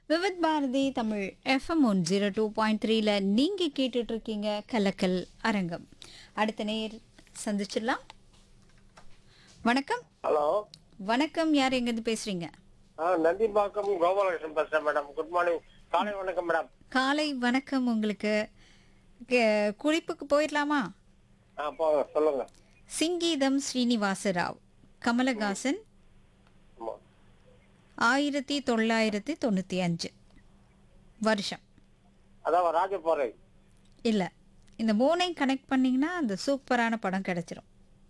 Vividh Bharati Tamil FM one zero two point த்ரீல நீங்கள் கேட்டுட்டு இருக்கீங்க கலக்கல் அரங்கம் அடுத்த நேர் சந்திச்சிடலாம் வணக்கம் ஹலோ வணக்கம் யார் எங்கேருந்து பேசுறீங்க ஆ நந்திம்பாக்கம் கோபாலகிருஷ்ணன் பேசுறேன் மேடம் குட் மார்னிங் காலை வணக்கம் மேடம் காலை வணக்கம் உங்களுக்கு கே- குறிப்புக்கு போயிடலாமா ஆ போங்க சொல்லுங்க சிங்கீதம் ஸ்ரீனிவாசராவ் கமலஹாசன் ஆமா. ஆயிரத்தி தொள்ளாயிரத்தி தொண்ணூற்றி அஞ்சு வருஷம் அதான் ராஜபாறை இல்லை இந்த மூணையும் கனெக்ட் பண்ணிங்கன்னா அந்த சூப்பரான படம் கிடைச்சிரும்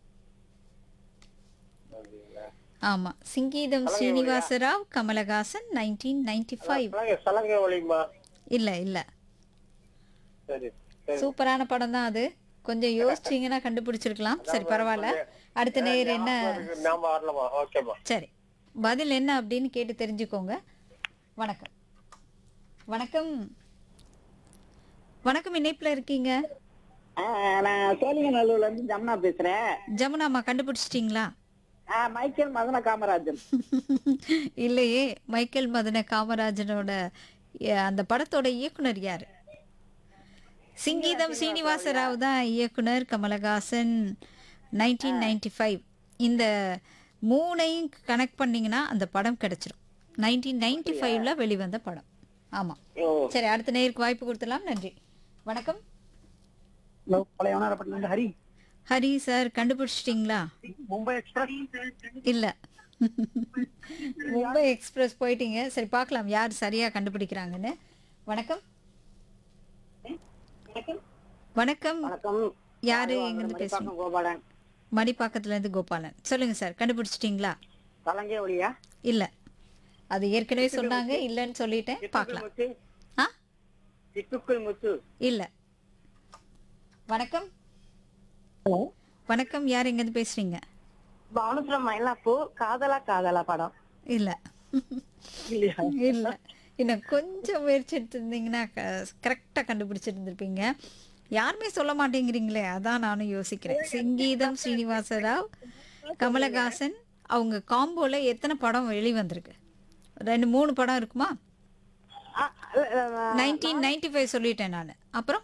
ஆமாம் Singeetam Srinivasa Rao Kamal Haasan nineteen ninety five Salangai Salangai ஒளிமா இல்லை இல்லை சரி சரி சூப்பரான படம் தான் அது கொஞ்சம் யோசிச்சீங்கன்னா கண்டுபிடிச்சிருக்கலாம் சரி பரவாயில்ல அடுத்த நேர் என்ன ஞாபகம் ஞாபகம் வரலமா ஓகேம்மா சரி பதில் என்ன அப்படின்னு கேட்டு தெரிஞ்சுக்கோங்க வணக்கம் வணக்கம் வணக்கம் இணைப்பில் இருக்கீங்க ஆ, நான் சோழிங்கநல்லூர்ல இருந்து ஜமுனா பேசுறேன் ஜமுனாமா கண்டுபிடிச்சிட்டிங்களா ஆ, மைக்கேல் மதன காமராஜன் இல்லையே மைக்கேல் மதன காமராஜனோட அஹ், அந்த படத்தோட இயக்குனர் யாரு சிங்கீதம் சீனிவாச ராவ் தான் இயக்குனர் கமலஹாசன் நைன்டீன் நைன்டி ஃபைவ் இந்த மூணையும் கனெக்ட் பண்ணீங்கன்னா அந்த படம் கிடைச்சிரும் நைன்டீன் நைன்டி ஃபைவ்ல வெளிவந்த படம் ஆமாம் ஓ சரி அடுத்த நேருக்கு வாய்ப்பு கொடுத்துலாம் நன்றி வணக்கம் ஹலோ பழைய வண்ணாரப்பட்டில ஹரி ஹரி சார் கண்டுபிடிச்சிட்டிங்களா மும்பை எக்ஸ்பிரஸ் இல்ல மும்பை எக்ஸ்பிரஸ் போயிட்டீங்க சரி பார்க்கலாம் யார் சரியா கண்டுபிடிக்கிறாங்கன்னு வணக்கம் வணக்கம் வணக்கம் யாரு எங்கிருந்து பேசுறீங்க மணிப்பாக்கம் கோபாலன் மடிப்பாக்கத்துல இருந்து கோபாலன் சொல்லுங்க சார் கண்டுபிடிச்சிட்டிங்களா கலங்கே ஒளியா இல்ல அது ஏற்கனவே சொன்னாங்க இல்லைன்னு சொல்லிட்டேன் பார்க்கலாம் முத்து ஆ சிட்டுக்குள் முத்து இல்ல வணக்கம் ஹலோ வணக்கம் யார் எங்கேருந்து பேசுறீங்க பானுசுரம் மயிலாப்பூ காதலா காதலா படம் இல்ல இல்லையா இல்ல இன்னும் கொஞ்சம் முயற்சி எடுத்திருந்தீங்கன்னா கரெக்டாக கண்டுபிடிச்சிருந்திருப்பீங்க யாருமே சொல்ல மாட்டேங்கிறீங்களே அதான் நானும் யோசிக்கிறேன் சிங்கீதம் ஸ்ரீனிவாச ராவ் கமலஹாசன் அவங்க காம்போல எத்தனை படம் வெளிவந்திருக்கு ரெண்டு மூணு படம் இருக்குமா ஆ, அ, அ, நைன்டீன் நைன்டி ஃபைவ் சொல்லிட்டேன் நான் அப்புறம்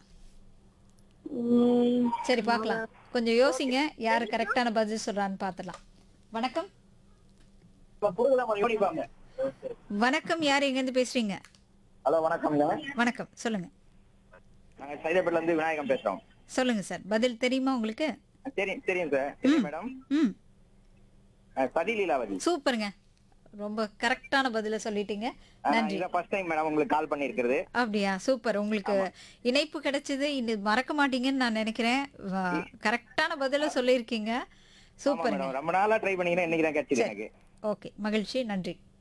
ம், சரி பார்க்கலாம் கொஞ்சம் யோசிங்க யார் கரெக்டான பதில் சொல்றான்னு பார்த்துடலாம் வணக்கம் வணக்கம் யார் எங்கேருந்து பேசுறீங்க ஹலோ வணக்கம்ங்க வணக்கம் சொல்லுங்க நாங்க சைதாப்பேட்ல இருந்து விநாயகம் பேசுறோம் சொல்லுங்க சார் பதில் தெரியுமா உங்களுக்கு தெரியும் தெரியும் சார் தெரியும் மேடம் ம் அஹ், சதி லீலாவதி சூப்பருங்க ரொம்ப கரெக்டான பதில சொல்லிட்டீங்க அஹ், நன்றி இதான் ஃபர்ஸ்ட் டைம் மேடம் உங்களுக்கு கால் பண்ணியிருக்கிறது அப்படியா சூப்பர் உங்களுக்கு இணைப்பு கிடைச்சது இன்னும் மறக்க மாட்டீங்கன்னு நான் நினைக்கிறேன் வா- கரெக்டான பதில சொல்லியிருக்கீங்க ஆமா சூப்பருங்க மேடம் ரொம்ப நாளா ட்ரை பண்ணிக்கிறேன் இன்னைக்கு தான் கிடைச்சது எனக்கு ஓகே மகிழ்ச்சி நன்றி